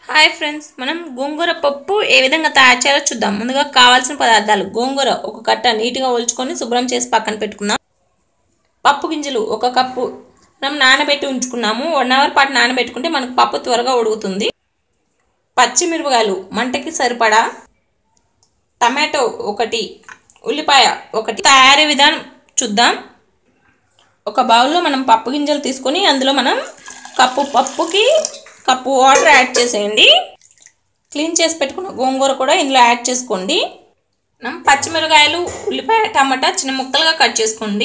hi friends మనం గోంగూర పప్పు ఏ విధంగా తయారు చేయాలో చూద్దాం ముందుగా కావాల్సిన పదార్థాలు గోంగూర ఒక కట్ట నీట్గా ఒలుచుకొని శుభ్రం చేసి పక్కన పెట్టుకుందాం పప్పు గింజలు ఒక కప్పు మనం నానబెట్టి ఉంచుకున్నాము వన్ అవర్ పాటు నానబెట్టుకుంటే మనకు పప్పు త్వరగా ఉడుకుతుంది పచ్చిమిరపకాయలు మంటకి సరిపడా టమాటో ఒకటి ఉల్లిపాయ ఒకటి తయారీ విధానం చూద్దాం ఒక బౌల్లో మనం పప్పు గింజలు తీసుకొని అందులో మనం కప్పు పప్పుకి కప్పు వాటర్ యాడ్ చేసేయండి క్లీన్ చేసి పెట్టుకున్న గోంగూర కూడా ఇందులో యాడ్ చేసుకోండి మనం పచ్చిమిరకాయలు ఉల్లిపాయ టమాటా చిన్న ముక్కలుగా కట్ చేసుకోండి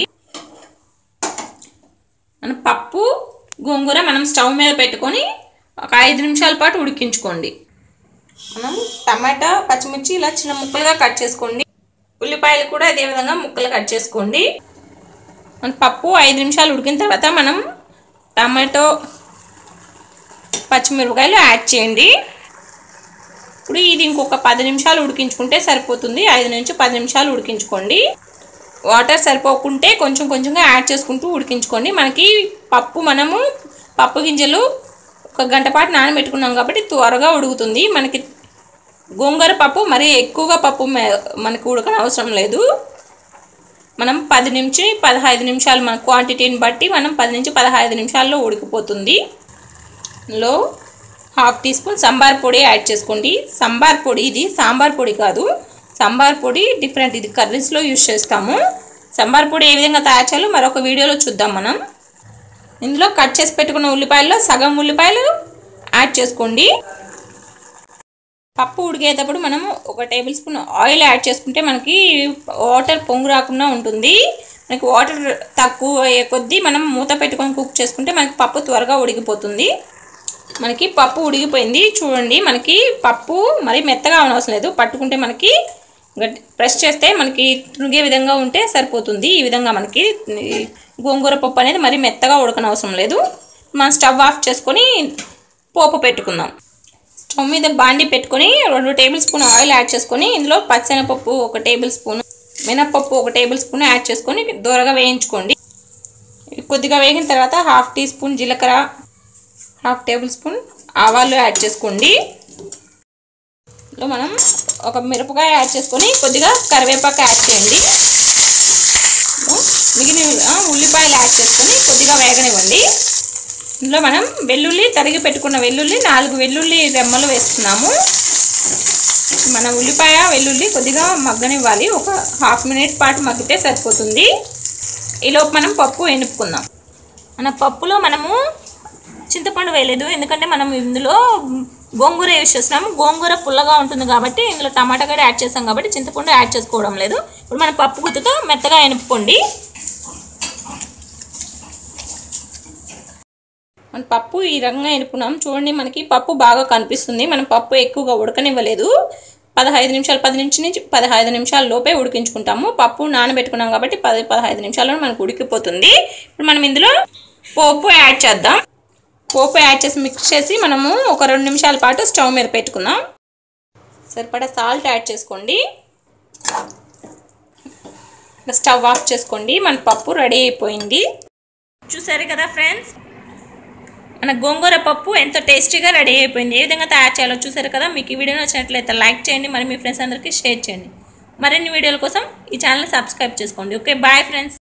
మన పప్పు గోంగూర మనం స్టవ్ మీద పెట్టుకొని ఒక ఐదు నిమిషాల పాటు ఉడికించుకోండి మనం టమాటా పచ్చిమిర్చి ఇలా చిన్న ముక్కలుగా కట్ చేసుకోండి ఉల్లిపాయలు కూడా అదే విధంగా ముక్కలు కట్ చేసుకోండి మన పప్పు ఐదు నిమిషాలు ఉడికిన తర్వాత మనం టమాటో పచ్చిమిరపకాయలు యాడ్ చేయండి ఇప్పుడు ఇది ఇంకొక పది నిమిషాలు ఉడికించుకుంటే సరిపోతుంది ఐదు నుంచి పది నిమిషాలు ఉడికించుకోండి వాటర్ సరిపోకుంటే కొంచెం కొంచెంగా యాడ్ చేసుకుంటూ ఉడికించుకోండి మనకి పప్పు మనము పప్పు గింజలు ఒక గంట పాటు నానబెట్టుకున్నాం కాబట్టి త్వరగా ఉడుకుతుంది మనకి గోంగూర పప్పు మరీ ఎక్కువగా పప్పు మనకు ఉడకన అవసరం లేదు మనం పది నుంచి పదహైదు నిమిషాలు మన క్వాంటిటీని బట్టి మనం పది నుంచి పదహైదు నిమిషాల్లో ఉడికిపోతుంది లో హాఫ్ టీ స్పూన్ సాంబార్ పొడి యాడ్ చేసుకోండి సాంబార్ పొడి ఇది సాంబార్ పొడి కాదు సాంబార్ పొడి డిఫరెంట్ ఇది కర్రీస్లో యూజ్ చేస్తాము సాంబార్ పొడి ఏ విధంగా తయారు చేయాలో మరొక వీడియోలో చూద్దాం మనం ఇందులో కట్ చేసి పెట్టుకున్న ఉల్లిపాయల్లో సగం ఉల్లిపాయలు యాడ్ చేసుకోండి పప్పు ఉడికేటప్పుడు మనము ఒక టేబుల్ స్పూన్ ఆయిల్ యాడ్ చేసుకుంటే మనకి వాటర్ పొంగు రాకుండా ఉంటుంది మనకి వాటర్ తక్కువ అయ్యే కొద్దీ మనం మూత పెట్టుకొని కుక్ చేసుకుంటే మనకి పప్పు త్వరగా ఉడికిపోతుంది మనకి పప్పు ఉడికిపోయింది చూడండి మనకి పప్పు మరి మెత్తగా అవనవసరం లేదు పట్టుకుంటే మనకి గట్టి ప్రెస్ చేస్తే మనకి తునిగే విధంగా ఉంటే సరిపోతుంది ఈ విధంగా మనకి గోంగూర పప్పు అనేది మరి మెత్తగా ఉడకనవసరం లేదు మనం స్టవ్ ఆఫ్ చేసుకొని పోపు పెట్టుకుందాం స్టవ్ మీద బాండి పెట్టుకొని రెండు టేబుల్ స్పూన్ ఆయిల్ యాడ్ చేసుకొని ఇందులో పచ్చెనపప్పు ఒక టేబుల్ స్పూన్ మినప్పప్పు ఒక టేబుల్ స్పూన్ యాడ్ చేసుకొని దూరగా వేయించుకోండి కొద్దిగా వేగిన తర్వాత హాఫ్ టీ స్పూన్ జీలకర్ర హాఫ్ టేబుల్ స్పూన్ ఆవాలు యాడ్ చేసుకోండి ఇందులో మనం ఒక మిరపకాయ యాడ్ చేసుకొని కొద్దిగా కరివేపాకు యాడ్ చేయండి మిగిలిన ఉల్లిపాయలు యాడ్ చేసుకొని కొద్దిగా వేగనివ్వండి ఇందులో మనం వెల్లుల్లి తరిగి పెట్టుకున్న వెల్లుల్లి నాలుగు వెల్లుల్లి రెమ్మలు వేస్తున్నాము మన ఉల్లిపాయ వెల్లుల్లి కొద్దిగా మగ్గనివ్వాలి ఒక హాఫ్ మినిట్ పాటు మగ్గితే సరిపోతుంది ఈలోపు మనం పప్పు ఎనుపుకుందాం మన పప్పులో మనము చింతపండు వేయలేదు ఎందుకంటే మనం ఇందులో గోంగూర యూజ్ చేస్తున్నాము గోంగూర పుల్లగా ఉంటుంది కాబట్టి ఇందులో టమాటా కూడా యాడ్ చేస్తాం కాబట్టి చింతపండు యాడ్ చేసుకోవడం లేదు ఇప్పుడు మన పప్పు గుత్తుతో మెత్తగా ఎనుపుకోండి మన పప్పు ఈ రకంగా ఎనుకున్నాం చూడండి మనకి పప్పు బాగా కనిపిస్తుంది మనం పప్పు ఎక్కువగా ఉడకనివ్వలేదు పదహైదు నిమిషాలు పది నుంచి నుంచి పదహైదు నిమిషాల లోపే ఉడికించుకుంటాము పప్పు నానబెట్టుకున్నాం కాబట్టి పది పదహైదు నిమిషాల్లో మనకు ఉడికిపోతుంది ఇప్పుడు మనం ఇందులో పోపు యాడ్ చేద్దాం పోపు యాడ్ చేసి మిక్స్ చేసి మనము ఒక రెండు నిమిషాల పాటు స్టవ్ మీద పెట్టుకుందాం సరిపడా సాల్ట్ యాడ్ చేసుకోండి స్టవ్ ఆఫ్ చేసుకోండి మన పప్పు రెడీ అయిపోయింది చూసారు కదా ఫ్రెండ్స్ మన గోంగూర పప్పు ఎంతో టేస్టీగా రెడీ అయిపోయింది ఏ విధంగా తయారు చేయాలో చూసారు కదా మీకు ఈ వీడియో నచ్చినట్లయితే లైక్ చేయండి మరి మీ ఫ్రెండ్స్ అందరికీ షేర్ చేయండి మరిన్ని వీడియోల కోసం ఈ ఛానల్ సబ్స్క్రైబ్ చేసుకోండి ఓకే బాయ్ ఫ్రెండ్స్